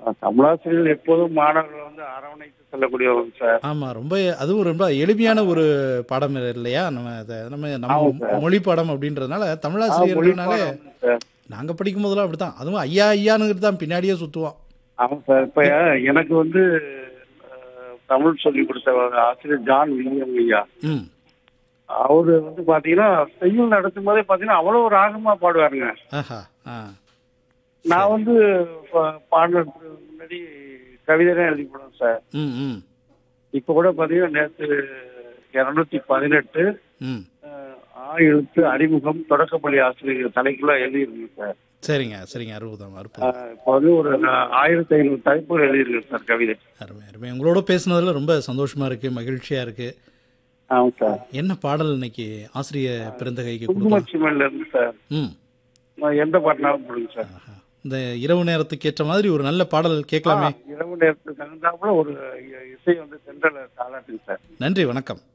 தமிழாசிரியர்கள் எப்போதும் மாணவர்களை வந்து அரவணைத்து செல்லக்கூடியவங்க சார் ஆமா ரொம்ப அதுவும் ரொம்ப எளிமையான ஒரு பாடம் இல்லையா நம்ம அதை நம்ம ஆமா நம்ம சார். மொழி பாடம் அப்படின்றதுனால ஆ, மொழி தமிழாசிரியர்கள்னாலே பாடம் சார் நாங்க படிக்கும் போதெல்லாம் அப்படித்தான் அதுவும் ஐயா ஐயானுங்கிறது தான் பின்னாடியே சுத்துவோம் ஆமா சார் இப்ப எனக்கு வந்து அஹ், தமிழ் சொல்லி கொடுத்த ஒரு ஆசிரியர் ஜான் வில்லியம் ஐயா ம் அவரு வந்து பாத்தீங்கன்னா செய்யுள் நடத்தும் போதே பாத்தீங்கன்னா அவ்வளவு ராகமா பாடுவாருங்க ஆஹா ஆ நான் வந்து பா- பாடுறதுக்கு முன்னாடி கவிதை தான் எழுதி போடுவேன் சார் ம் ம் இப்ப கூட பாத்தீங்கன்னா நேற்று இருநூத்தி பதினெட்டு ம் அஹ், ஆ எழுத்து அறிமுகம் தொடக்கப்பள்ளி ஆசிரியர் தலைக்குள்ள எழுதியிருக்கேன் சார் சரிங்க சரிங்க அற்புதம் அற்புதம் அஹ், இப்போ வந்து ஒரு நான் ஆயிரத்தி ஐநூறு தலைப்புகள் எழுதியிருக்கேன் சார் கவிதை அருமை அருமை உங்களோட பேசுனதுல ரொம்ப சந்தோஷமா இருக்கு மகிழ்ச்சியா இருக்கு ஆமாம் சார் என்ன பாடல் இன்னைக்கு ஆசிரிய பெருந்தகைக்கு கொடுக்கலாம் குங்குமச்சிமல்ல இருந்து சார் ம் நான் எந்த பாட்டினாலும் போடுங்க சார் ஆஹா. இந்த இரவு நேரத்துக்கு ஏற்ற மாதிரி ஒரு நல்ல பாடல் கேட்கலாமே இரவு நேரத்துக்கு தகுந்தாப்புல ஒரு இசை வந்து சென்றல தாளாட்டுங்க சார் நன்றி வணக்கம்